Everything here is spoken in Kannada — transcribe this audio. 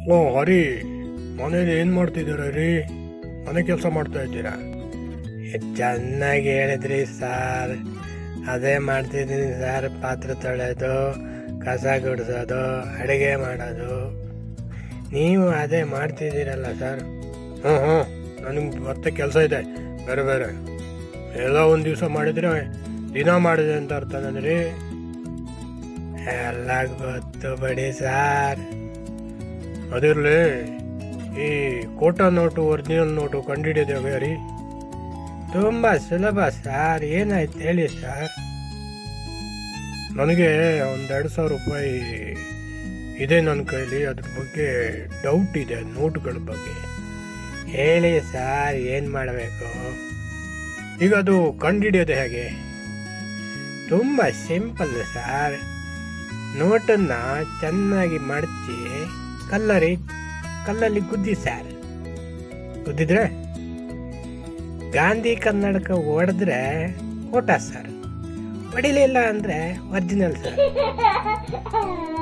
ಓ ಹರಿ ಮನೇಲಿ ಏನು ಮಾಡ್ತಿದ್ದೀರಾ ರೀ ಮನೆ ಕೆಲಸ ಮಾಡ್ತಾ ಇದ್ದೀರಾ ಚೆನ್ನಾಗಿ ಹೇಳಿದ್ರಿ ಸರ್ ಅದೇ ಮಾಡ್ತಿದ್ದೀನಿ ಸರ್ ಪಾತ್ರೆ ತೊಳೆಯೋದು ಕಸ ಗುಡಿಸೋದು ಅಡುಗೆ ಮಾಡೋದು ನೀವು ಅದೇ ಮಾಡ್ತಿದ್ದೀರಲ್ಲ ಸರ್ ಹ್ಞೂ ಹ್ಞೂ ನನಗೆ ಮತ್ತೆ ಕೆಲಸ ಇದೆ ಬೇರೆ ಬೇರೆ ಎಲ್ಲ ಒಂದು ದಿವಸ ಮಾಡಿದ್ರೆ ದಿನ ಮಾಡಿದೆ ಅಂತ ಅರ್ಥ ನನಗೆ ಎಲ್ಲ ಗೊತ್ತು ಬಿಡಿ ಸರ್ ಅದಿರಲಿ ಈ ಕೋಟಾ ನೋಟು ಒರಿಜಿನಲ್ ನೋಟು ಕಂಡುಹಿಡಿಯೋದು ಹೇಗೆ ರೀ ತುಂಬ ಸುಲಭ ಸರ್ ಏನಾಯ್ತು ಹೇಳಿ ಸರ್ ನನಗೆ ಒಂದೆರಡು ಸಾವಿರ ರೂಪಾಯಿ ಇದೆ ನನ್ನ ಕೈಲಿ ಅದ್ರ ಬಗ್ಗೆ ಡೌಟ್ ಇದೆ ನೋಟುಗಳ ಬಗ್ಗೆ ಹೇಳಿ ಸರ್ ಏನು ಮಾಡಬೇಕು ಈಗ ಅದು ಕಂಡುಹಿಡಿಯೋದು ಹೇಗೆ ತುಂಬ ಸಿಂಪಲ್ ಸರ್ ನೋಟನ್ನ ಚೆನ್ನಾಗಿ ಮಡಚಿ ಕಲ್ಲರಿ ಕಲ್ಲಲ್ಲಿ ಗುದ್ದಿ ಸರ್ ಗುದ್ದಿದ್ರೆ ಗಾಂಧಿ ಕನ್ನಡಕ ಹೊಡೆದ್ರೆ ಓಟ ಸರ್ ಹೊಡಿಲಿಲ್ಲ ಅಂದ್ರೆ ಒರಿಜಿನಲ್ ಸರ್